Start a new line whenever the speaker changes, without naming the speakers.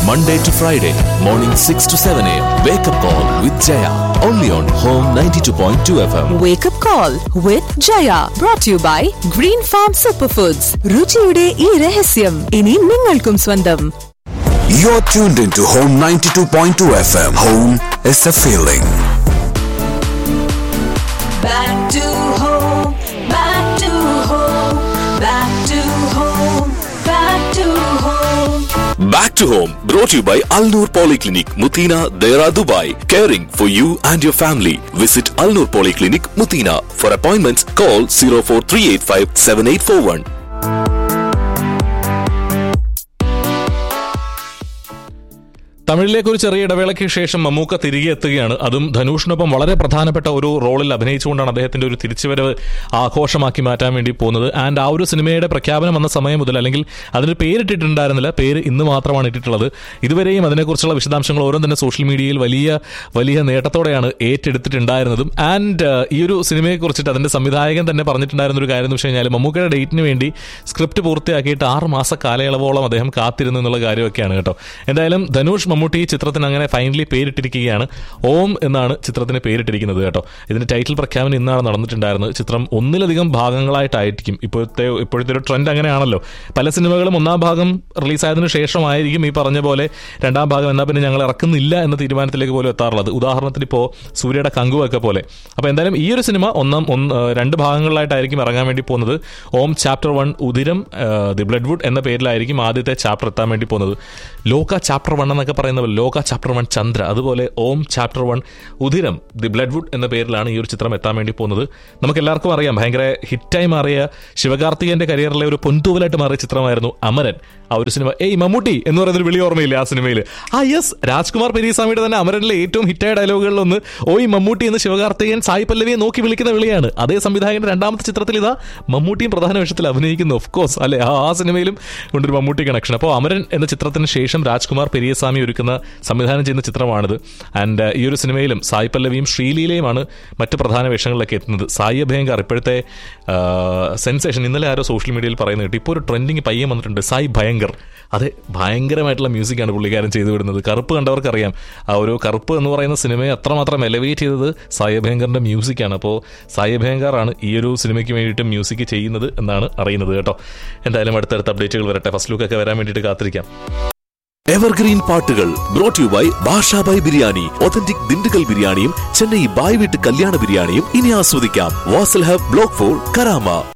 Monday to Friday, morning 6 to 7 a.m. Wake up call with Jaya. Only on Home 92.2 FM.
Wake up call with Jaya brought to you by Green Farm Superfoods. രുചിയുടെ ഈ രഹസ്യം ഇനി നിങ്ങൾക്കും സ്വന്തം
You're tuned into Home 92.2 FM. Home is a feeling.
Back to home, back to home, back to home, back to home.
Back to home, brought to you by Alnur Polyclinic, Mutina, Dera, Dubai. Caring for you and your family. Visit Alnur Polyclinic, Mutina. For appointments, call 04385 7841.
തമിഴിലേക്ക് ഒരു ചെറിയ ഇടവേളയ്ക്ക് ശേഷം മമ്മൂക്ക തിരികെ എത്തുകയാണ് അതും ധനുഷിനൊപ്പം വളരെ പ്രധാനപ്പെട്ട ഒരു റോളിൽ അഭിനയിച്ചുകൊണ്ടാണ് അദ്ദേഹത്തിന്റെ ഒരു തിരിച്ചുവരവ് ആഘോഷമാക്കി മാറ്റാൻ വേണ്ടി പോകുന്നത് ആൻഡ് ആ ഒരു സിനിമയുടെ പ്രഖ്യാപനം വന്ന സമയം മുതൽ അല്ലെങ്കിൽ അതിന് പേരിട്ടിട്ടുണ്ടായിരുന്നില്ല പേര് ഇന്ന് മാത്രമാണ് ഇട്ടിട്ടുള്ളത് ഇതുവരെയും അതിനെക്കുറിച്ചുള്ള വിശദാംശങ്ങൾ ഓരോ തന്നെ സോഷ്യൽ മീഡിയയിൽ വലിയ വലിയ നേട്ടത്തോടെയാണ് ഏറ്റെടുത്തിട്ടുണ്ടായിരുന്നതും ആൻഡ് ഈ ഒരു സിനിമയെ കുറിച്ചിട്ട് അതിന്റെ സംവിധായകൻ തന്നെ പറഞ്ഞിട്ടുണ്ടായിരുന്ന ഒരു കാര്യം എന്ന് വെച്ച് കഴിഞ്ഞാൽ മമ്മൂക്കയുടെ ഡേറ്റിന് വേണ്ടി സ്ക്രിപ്റ്റ് പൂർത്തിയാക്കിയിട്ട് ആറ് മാസ കാലയളവോളം അദ്ദേഹം കാത്തിരുന്നു എന്നുള്ള കാര്യമൊക്കെയാണ് കേട്ടോ എന്തായാലും ധനുഷ് മമ്മൂട്ടി ഈ ചിത്രത്തിന് അങ്ങനെ ഫൈനലി പേരിട്ടിരിക്കുകയാണ് ഓം എന്നാണ് ചിത്രത്തിന് പേരിട്ടിരിക്കുന്നത് കേട്ടോ ഇതിന്റെ ടൈറ്റിൽ പ്രഖ്യാപനം ഇന്നാണ് നടന്നിട്ടുണ്ടായിരുന്നത് ചിത്രം ഒന്നിലധികം ഭാഗങ്ങളായിട്ടായിരിക്കും ഇപ്പോഴത്തെ ഇപ്പോഴത്തെ ഒരു ട്രെൻഡ് അങ്ങനെയാണല്ലോ പല സിനിമകളും ഒന്നാം ഭാഗം റിലീസായതിനു ശേഷമായിരിക്കും ഈ പറഞ്ഞ പോലെ രണ്ടാം ഭാഗം എന്നാൽ പിന്നെ ഞങ്ങൾ ഇറക്കുന്നില്ല എന്ന തീരുമാനത്തിലേക്ക് പോലും എത്താറുള്ളത് ഉദാഹരണത്തിന് ഇപ്പോൾ സൂര്യയുടെ കങ്കുവൊക്കെ പോലെ അപ്പോൾ എന്തായാലും ഈ ഒരു സിനിമ ഒന്നാം ഒന്ന് ഏഹ് രണ്ട് ഭാഗങ്ങളിലായിട്ടായിരിക്കും ഇറങ്ങാൻ വേണ്ടി പോകുന്നത് Om chapter one Udhiram uh the blood wood എന്ന പേരിലായിരിക്കും ആദ്യത്തെ ചാപ്റ്റർ എത്താൻ വേണ്ടി പോകുന്നത് ലോക ചാപ്റ്റർ വൺ എന്നൊക്കെ പറയുന്ന പോലെ ലോക ചാപ്റ്റർ വൺ ചന്ദ്ര അതുപോലെ Om chapter one Udhiram the blood wood എന്ന പേരിലാണ് ഈ ഒരു ചിത്രം എത്താൻ വേണ്ടി പോകുന്നത് നമുക്ക് എല്ലാവർക്കും അറിയാം ഭയങ്കര ഹിറ്റായി മാറിയ ശിവകാർത്തികന്റെ കരിയറിലെ ഒരു പൊൻതൂവലായിട്ട് മാറിയ ചിത്രമായിരുന്നു അമരൻ ആ ഒരു സിനിമ ഏയ് മമ്മൂട്ടി എന്ന് പറയുന്നൊരു വിളി ഓർമ്മയില്ലേ ആ സിനിമയിൽ ആ യെസ് രാജ്കുമാർ പെരീസ്വാമിയുടെ തന്നെ അമരനിലെ ഏറ്റവും ഹിറ്റായ ഡയലോഗുകളിൽ ഒന്ന് ഓയ് മമ്മൂട്ടി എന്ന് ശിവകാർത്തികൻ സായി പല്ലവിയെ നോക്കി വിളിക്കുന്ന വിളിയാണ് അതേ സംവിധായകന്റെ രണ്ടാമത്തെ ചിത്രത്തിൽ ഇതാ മമ്മൂട്ടിയും പ്രധാന വേഷത്തിൽ അഭിനയിക്കുന്നു ഓഫ് കോഴ്സ് അല്ലെ ആ ആ സിനിമയിലും കൊണ്ടൊരു മമ്മൂട്ടി കണക്ഷൻ അപ്പോൾ അമരൻ എന്ന ചിത്രത്തിന് ശേഷം രാജ്കുമാർ പെരിയസ്വാമി ഒരുക്കുന്ന സംവിധാനം ചെയ്യുന്ന ചിത്രമാണിത് ആൻഡ് ഈ ഒരു സിനിമയിലും സായി പല്ലവിയും ശ്രീലീലയുമാണ് മറ്റ് പ്രധാന വേഷങ്ങളിലൊക്കെ എത്തുന്നത് സായി അഭയങ്കർ ഇപ്പോഴത്തെ സെൻസേഷൻ ഇന്നലെ ആരോ സോഷ്യൽ മീഡിയയിൽ പറയുന്നത് കേട്ടു ഇപ്പോൾ ഒരു ട്രെൻഡിങ് പയ്യൻ വന്നിട്ടുണ്ട് സായി ഭയങ്കർ അതെ ഭയങ്കരമായിട്ടുള്ള മ്യൂസിക്കാണ് പുള്ളിക്കാരൻ ചെയ്തു വിടുന്നത് കറുപ്പ് കണ്ടവർക്കറിയാം ആ ഒരു കറുപ്പ് എന്ന് പറയുന്ന സിനിമയെ അത്രമാത്രം എലവേറ്റ് ചെയ്തത് സായി അഭയങ്കറിന്റെ മ്യൂസിക്കാണ് അപ്പോൾ സായി അഭയങ്കറാണ് ഈ ഒരു സിനിമയ്ക്ക് വേണ്ടിയിട്ട് മ്യൂസിക് ചെയ്യുന്നത് എന്നാണ് അറിയുന്നത് കേട്ടോ എന്തായാലും അടുത്തടുത്ത അപ്ഡേറ്റുകൾ വരട്ടെ ഫസ്റ്റ് ലുക്കൊക്കെ വരാൻ വേണ്ടിയിട്ട് കാത്തിരിക്കാം
എവർഗ്രീൻ പാട്ടുകൾ brought you by Basha Bhai biryani authentic Dindigul ബിരിയാണിയും ചെന്നൈ ബായ് വീട്ട് കല്യാണ ബിരിയാണിയും ഇനി ആസ്വദിക്കാം Vasal hub block four Karama